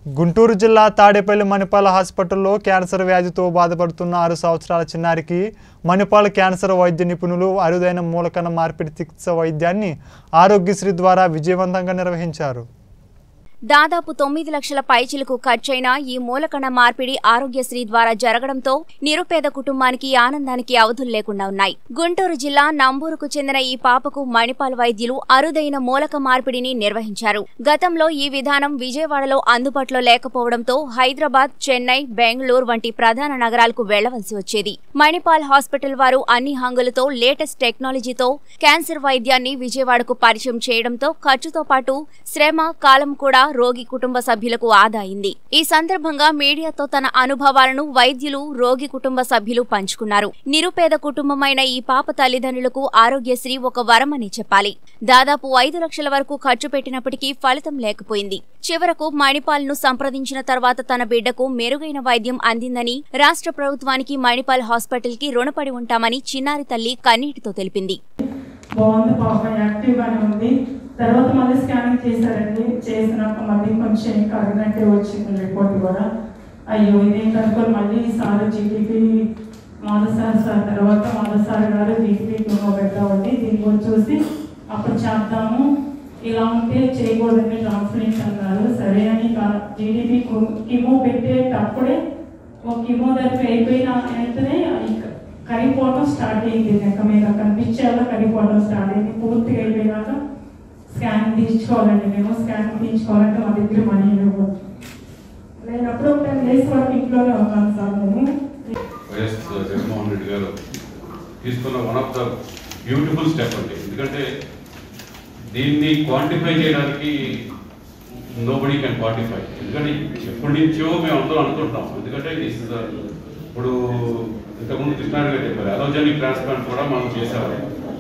గుంటూరు జిల్లా తాడేపల్లి మణిపాల్ హాస్పిటల్లో క్యాన్సర్ వ్యాధితో బాధపడుతున్న ఆరు సంవత్సరాల చిన్నారికి మణిపాల్ క్యాన్సర్ వైద్య నిపుణులు అరుదైన మూలకణ మార్పిడి చికిత్స వైద్యాన్ని ఆరోగ్యశ్రీ ద్వారా విజయవంతంగా నిర్వహించారు దాదాపు తొమ్మిది లక్షల పైచిలకు ఖర్చైన ఈ మూలకణ మార్పిడి ఆరోగ్యశ్రీ ద్వారా జరగడంతో నిరుపేద కుటుంబానికి ఆనందానికి అవధులు లేకుండా ఉన్నాయి గుంటూరు జిల్లా నంబూరుకు చెందిన ఈ పాపకు మణిపాల్ వైద్యులు అరుదైన మూలక మార్పిడిని నిర్వహించారు గతంలో ఈ విధానం విజయవాడలో అందుబాటులో లేకపోవడంతో హైదరాబాద్ చెన్నై బెంగళూరు వంటి ప్రధాన నగరాలకు వెళ్లవలసి వచ్చేది మణిపాల్ హాస్పిటల్ వారు అన్ని హంగులతో లేటెస్ట్ టెక్నాలజీతో క్యాన్సర్ వైద్యాన్ని విజయవాడకు పరిచయం చేయడంతో ఖర్చుతో పాటు శ్రమ కాలం కూడా రోగి కుటుంబ సభ్యులకు ఆదా అయింది ఈ సందర్భంగా మీడియాతో తన అనుభవాలను వైద్యులు రోగి కుటుంబ సభ్యులు పంచుకున్నారు నిరుపేద కుటుంబమైన ఈ పాప తల్లిదండ్రులకు ఆరోగ్యశ్రీ ఒక వరమని చెప్పాలి దాదాపు ఐదు లక్షల వరకు ఖర్చు పెట్టినప్పటికీ ఫలితం లేకపోయింది చివరకు మణిపాల్ ను సంప్రదించిన తర్వాత తన బిడ్డకు మెరుగైన వైద్యం అందిందని రాష్ట్ర ప్రభుత్వానికి మణిపాల్ హాస్పిటల్ కి రుణపడి ఉంటామని చిన్నారి తల్లి కన్నీటితో తెలిపింది బాగుంది పాప యాక్టివ్ గానే ఉంది తర్వాత మళ్ళీ స్కానింగ్ చేశారండి చేసినాక మళ్ళీ కొంచెం కరిగినట్టే వచ్చింది రిపోర్ట్ కూడా అయ్యో ఇదేం కనుక్కొని మళ్ళీ సార్ జీటీపీ మాధసారి సార్ తర్వాత మాధసారి గారు జీటీపీ కిమో పెట్టామండి దీని గురించి చూసి అప్పుడు చేద్దాము ఇలా ఉంటే చేయకూడదని ట్రాన్స్ప్లాంట్ అన్నారు సరే అని జీటీపీ కిమో పెట్టేటప్పుడే ఒక కిమోథెరపీ అయిపోయిన వెంటనే ఇక కరిగిపోవడం స్టార్ట్ అయింది నెక్క మీద కనిపించేలా కరిగిపోవడం స్టార్ట్ అయింది పూర్తిగా అయిపోయినాక స్కాన్ తీయించుకోవాలండి మేము స్కాన్ తీయించుకోవాలంటే మా దగ్గర మనీ లేవు నేను అప్పుడు ఒక టెన్ డేస్ వరకు ఇంట్లోనే ఉన్నాను సార్ నేను వైఎస్ జగన్మోహన్ రెడ్డి గారు తీసుకున్న one of the beautiful step అండి ఎందుకంటే దీన్ని క్వాంటిఫై చేయడానికి నో బడీ కెన్ క్వాంటిఫై ఎందుకంటే ఎప్పటి నుంచో మేము అందరూ అనుకుంటున్నాం ఎందుకంటే this is the- ఇప్పుడు ఇంతకుముందు కృష్ణారెడ్డి గారు చెప్పారు అలోజనిక్ ట్రాన్స్ప్లాంట్ కూడా మనం చేసేవాళ్ళం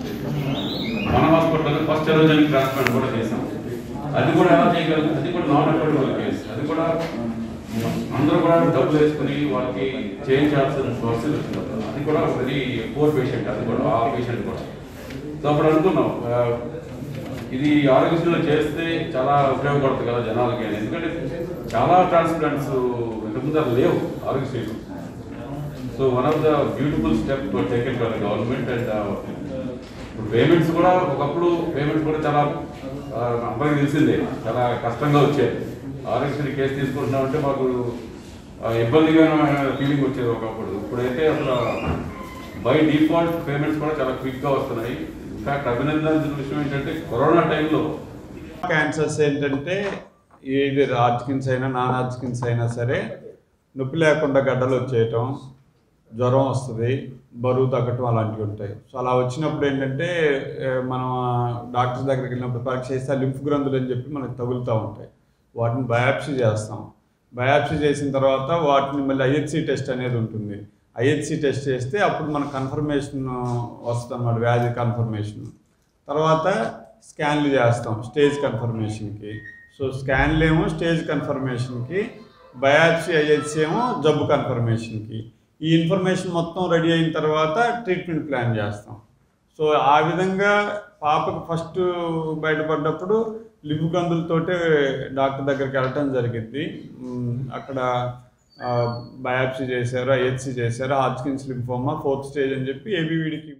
మన హాస్పిటల్లో ఫస్ట్ అలోజనిక్ ట్రాన్స్ప్లాంట్ కూడా చేసాం అది కూడా ఎలా చేయగలం అది కూడా నాన్ అఫోర్డబుల్ కేసు అది కూడా అందరూ కూడా డబ్బులు వేసుకుని వాళ్ళకి చేయించాల్సిన పరిస్థితి వచ్చినప్పుడు అది కూడా వెరీ పూర్ పేషెంట్ అది కూడా ఆ పేషెంట్ కూడా సో అప్పుడు అనుకున్నాం ఆ, ఇది ఆరోగ్యశ్రీలో చేస్తే చాలా ఉపయోగపడుతుంది కదా జనాలకి అని ఎందుకంటే చాలా ట్రాన్స్ప్లాంట్స్ ఇంతకుముందు అది లేవు ఆరోగ్యశ్రీలో so one of the beautiful step taken by government and ఇప్పుడు పేమెంట్స్ కూడా ఒకప్పుడు పేమెంట్స్ కూడా చాలా ఆ, అందరికీ తెలిసిందే చాలా కష్టంగా వచ్చాయి ఆరోగ్యశ్రీ కేసు తీసుకుంటున్నామంటే మాకు ఆ, ఇబ్బందిగా ఫీలింగ్ వచ్చేది ఒకప్పుడు ఇప్పుడైతే అసలు బై డిఫాల్ట్ పేమెంట్స్ కూడా చాలా క్విక్గా వస్తున్నాయి ఇన్ఫాక్ట్ అభినందన విషయం ఏంటంటే కరోనా టైంలో క్యాన్సర్స్ ఏంటంటే ఏది హార్జ్కిన్స్ అయినా నాన్ హార్జ్కిన్స్ అయినా సరే నొప్పి లేకుండా గడ్డలు వచ్చేయటం జ్వరం వస్తుంది బరువు తగ్గటం అలాంటివి ఉంటాయి సో అలా వచ్చినప్పుడు ఏంటంటే ఏ, మనం డాక్టర్ దగ్గరికి వెళ్ళినప్పుడు పరీక్ష చేస్తే లింఫ్ గ్రంథులు అని చెప్పి మనకు తగులుతూ ఉంటాయి వాటిని బయాప్సీ చేస్తాం బయాప్సీ చేసిన తర్వాత వాటిని మళ్ళీ ఐహెచ్సి టెస్ట్ అనేది ఉంటుంది ఐహెచ్సి టెస్ట్ చేస్తే అప్పుడు మన కన్ఫర్మేషన్ వస్తుంది అన్నమాట వ్యాధి కన్ఫర్మేషన్ తర్వాత స్కాన్లు చేస్తాం స్టేజ్ కన్ఫర్మేషన్కి సో స్కాన్లు ఏమో స్టేజ్ కన్ఫర్మేషన్కి బయాప్సీ ఐహెచ్సి ఏమో జబ్బు కన్ఫర్మేషన్కి ఈ ఇన్ఫర్మేషన్ మొత్తం రెడీ అయిన తర్వాత ట్రీట్మెంట్ ప్లాన్ చేస్తాం సో ఆ విధంగా పాపకు ఫస్ట్ బయటపడ్డప్పుడు లింబు గందులతోటే డాక్టర్ దగ్గరికి వెళ్ళటం జరిగింది మ్, అక్కడ బయాప్సీ చేశారు ఐహెచ్సి చేశారు హార్జ్కిన్స్ లింఫోమా ఫోర్త్ స్టేజ్ అని చెప్పి ఏబివిడికి